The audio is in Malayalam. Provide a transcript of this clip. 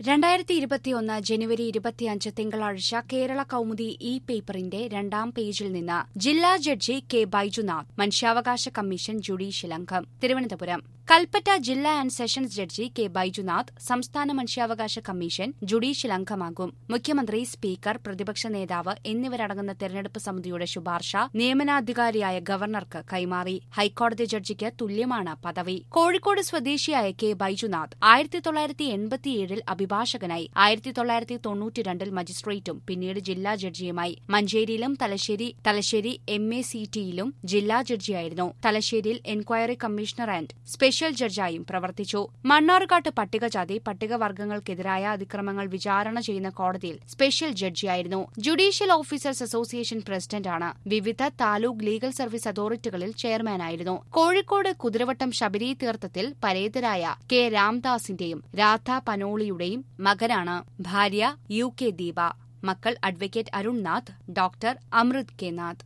രണ്ടായിരത്തി ഇരുപത്തിയൊന്ന് ജനുവരി ഇരുപത്തിയഞ്ച് തിങ്കളാഴ്ച കേരള കൌമുദി ഇ പേപ്പറിന്റെ രണ്ടാം പേജിൽ നിന്ന് ജില്ലാ ജഡ്ജി കെ ബൈജുനാഥ് മനുഷ്യാവകാശ കമ്മീഷൻ ജുഡീഷ്യൽ അംഗം തിരുവനന്തപുരം കൽപ്പറ്റ ജില്ലാ and sessions judge K Baijunath സംസ്ഥാന മനുഷ്യാവകാശ കമ്മീഷൻ ജുഡീഷ്യൽ അംഗമാകും മുഖ്യമന്ത്രി സ്പീക്കർ പ്രതിപക്ഷ നേതാവ് എന്നിവരടങ്ങുന്ന തെരഞ്ഞെടുപ്പ് സമിതിയുടെ ശുപാർശ നിയമനാധികാരിയായ ഗവർണർക്ക് കൈമാറി ഹൈക്കോടതി ജഡ്ജിക്ക് തുല്യമാണ് പദവി കോഴിക്കോട് സ്വദേശിയായ കെ ബൈജുനാഥ് ആയിരത്തി തൊള്ളായിരത്തി എൺപത്തിയേഴിൽ അഭിഭാഷകനായി ആയിരത്തി തൊള്ളായിരത്തി തൊണ്ണൂറ്റിരണ്ടിൽ മജിസ്ട്രേറ്റും പിന്നീട് ജില്ലാ ജഡ്ജിയുമായി മഞ്ചേരിയിലും Thalassery Thalassery M A C ടിയിലും ജില്ലാ ജഡ്ജിയായിരുന്നു തലശ്ശേരിയിൽ എൻക്വയറി കമ്മീഷണർ ആൻഡ് സ്പെഷ്യൽ ജഡ്ജായും പ്രവർത്തിച്ചു മണ്ണാർക്കാട്ട് പട്ടികജാതി പട്ടികവർഗങ്ങൾക്കെതിരായ അതിക്രമങ്ങൾ വിചാരണ ചെയ്യുന്ന കോടതിയിൽ സ്പെഷ്യൽ ജഡ്ജിയായിരുന്നു ജുഡീഷ്യൽ ഓഫീസേഴ്സ് അസോസിയേഷൻ പ്രസിഡന്റാണ് വിവിധ താലൂക്ക് ലീഗൽ സർവീസ് അതോറിറ്റികളിൽ ചെയർമാനായിരുന്നു കോഴിക്കോട് കുതിരവട്ടം ശബരി തീർത്ഥത്തിൽ പരേതരായ കെ രാംദാസിന്റെയും രാധ പനോളിയുടെയും മകനാണ് ഭാര്യ യു കെ ദീപ മക്കൾ advocate Arunnath doctor Amrith K Nath